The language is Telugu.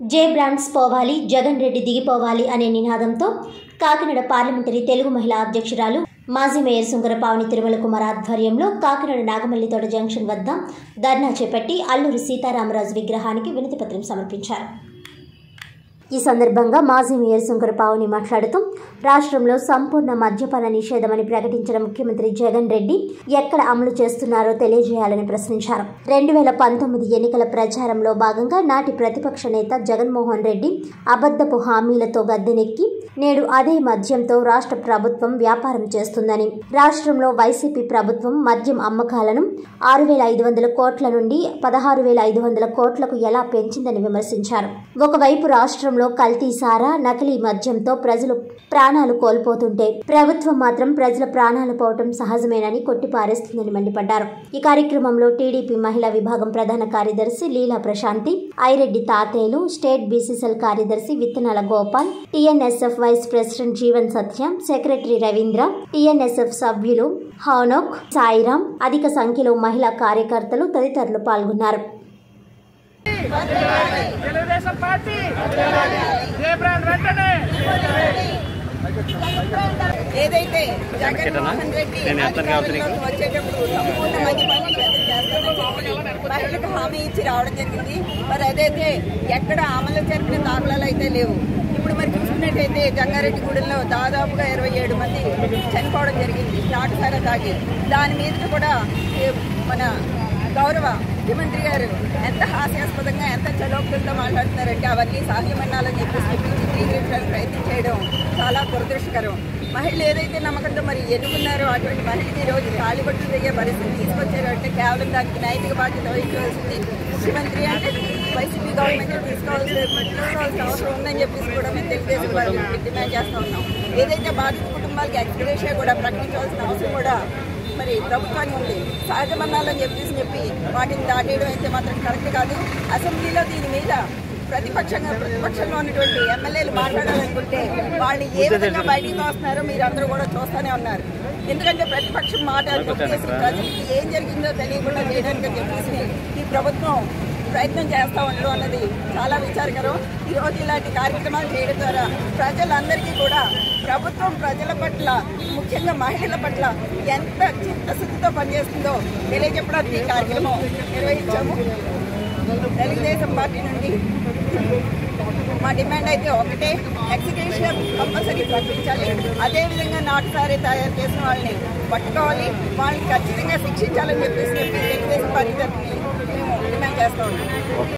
జే బ్రాండ్స్ పోవాలి జగన్ రెడ్డి దిగిపోవాలి అనే నినాదంతో కాకినాడ పార్లమెంటరీ తెలుగు మహిళా అధ్యక్షురాలు మాజీ మేయర్ సుంకర పావని తిరుమల కుమార్ ఆధ్వర్యంలో కాకినాడ నాగమల్లితోట జంక్షన్ వద్ద ధర్నా చేపట్టి అల్లూరి సీతారామరాజు విగ్రహానికి వినతిపత్రం సమర్పించారు ఈ సందర్భంగా మాజీ మేయర్ శంకర పావుని మాట్లాడుతూ రాష్ట్రంలో సంపూర్ణ మద్యపాన నిషేధమని ప్రకటించిన ముఖ్యమంత్రి జగన్ రెడ్డి ఎక్కడ అమలు చేస్తున్నారో తెలియజేయాలని ప్రశ్నించారు రెండు వేల పంతొమ్మిది ఎన్నికల ప్రచారంలో భాగంగా నాటి ప్రతిపక్ష నేత జగన్మోహన్ రెడ్డి అబద్ధపు హామీలతో గద్దెనెక్కి నేడు అదే మద్యంతో రాష్ట్ర ప్రభుత్వం వ్యాపారం చేస్తుందని రాష్ట్రంలో వైసీపీ ప్రభుత్వం మద్యం అమ్మకాలను ఆరు వేల ఐదు వందల కోట్ల నుండి పదహారు వేల ఐదు వందల కోట్లకు ఎలా పెంచిందని విమర్శించారు ఒకవైపు రాష్ట్రంలో కల్తీ సారా నకిలీ మద్యంతో ప్రజలు ప్రాణాలు కోల్పోతుంటే ప్రభుత్వం మాత్రం ప్రజల ప్రాణాలు పోవటం సహజమేనని కొట్టిపారేస్తుందని మండిపడ్డారు ఈ కార్యక్రమంలో టీడీపీ మహిళా విభాగం ప్రధాన కార్యదర్శి లీలా ప్రశాంతి ఐరెడ్డి తాతేలు స్టేట్ బీసీసీఎల్ కార్యదర్శి Vittanala Gopal TNSF vice president Jeevan Satya secretary Ravindra TNSF సభ్యులు హౌనోక్ సాయిరాం అధిక సంఖ్యలో మహిళా కార్యకర్తలు తదితరులు పాల్గొన్నారు తెలుగుదేశం పార్టీ జయ బ్రాండ్ వెంటనే ఏదైతే జగన్మోహన్ రెడ్డి అధికారంలోకి వచ్చేటప్పుడు సంపూర్ణ మద్యపాన నిషేధం చేస్తామని మహిళలకు హామీ ఇచ్చి రావడం జరిగింది మరి అదైతే ఎక్కడ అమలు జరిపిన దాఖలాలు అయితే లేవు ఇప్పుడు మరి చూసుకున్నట్టయితే జంగారెడ్డిగూడెంలో దాదాపుగా ఇరవై ఏడు మంది చనిపోవడం జరిగింది నాటుసారా తాగి దాని మీద కూడా ఏ, మన గౌరవ ముఖ్యమంత్రి గారు ఎంత హాస్యాస్పదంగా ఎంత చలోక్తులతో మాట్లాడుతున్నారంటే అవన్నీ సాధ్యమన్నాలని చెప్పేసి చిత్రీకరించడానికి ప్రయత్నం చేయడం చాలా దురదృష్టకరం మహిళలు ఏదైతే నమ్మకంతో మరి ఎన్నుకున్నారో అటువంటి మహిళకి ఈ రోజు తాళిబొట్లు దిగే పరిస్థితి తీసుకొచ్చారు అంటే కేవలం దానికి నైతిక బాధ్యత వహించవలసింది ముఖ్యమంత్రి అంటే వైసీపీ గవర్నమెంట్ తీసుకోవాల్సిన తీసుకోవాల్సిన అవసరం ఉందని చెప్పేసి కూడా మేము తెలుగుదేశం వారికి డిమాండ్ చేస్తా ఉన్నాం ఏదైతే బాధిత కుటుంబాలకి ఎక్స్గ్రేషియా కూడా ప్రకటించవలసిన అవసరం కూడా మరి ప్రభుత్వానికి ఉంది సహజ మరణాలని చెప్పేసి చెప్పి వాటిని దాటేయడం అయితే మాత్రం కరెక్ట్ కాదు అసెంబ్లీలో దీని మీద ప్రతిపక్షంగా ప్రతిపక్షంలో ఉన్నటువంటి ఎమ్మెల్యేలు మాట్లాడాలనుకుంటే వాళ్ళని ఏ విధంగా బయటికి తోస్తున్నారో మీరు అందరూ కూడా చూస్తూనే ఉన్నారు ఎందుకంటే ప్రతిపక్షం మాట చెప్పేసి ప్రజలకి ఏం జరిగిందో తెలియకుండా చేయడానికి అని చెప్పేసి ఈ ప్రభుత్వం ప్రయత్నం చేస్తా ఉండడం అన్నది చాలా విచారకరం ఈ రోజు ఇలాంటి కార్యక్రమాలు చేయడం ద్వారా ప్రజలందరికీ కూడా ప్రభుత్వం ప్రజల పట్ల ముఖ్యంగా మహిళల పట్ల ఎంత చిత్తశుద్ధితో పనిచేస్తుందో తెలియజెప్పడానికి ఈ కార్యక్రమం నిర్వహించాము తెలుగుదేశం పార్టీ నుండి మా డిమాండ్ అయితే ఒకటే ఎగ్జిక్యూషన్ కంపల్సరీ ప్రకటించాలి అదేవిధంగా నాటుసారి తయారు చేసిన వాళ్ళని పట్టుకోవాలి వాళ్ళని ఖచ్చితంగా శిక్షించాలని చెప్పేసి తెలుగుదేశం పార్టీ తరఫున మేము డిమాండ్ చేస్తా ఉన్నాం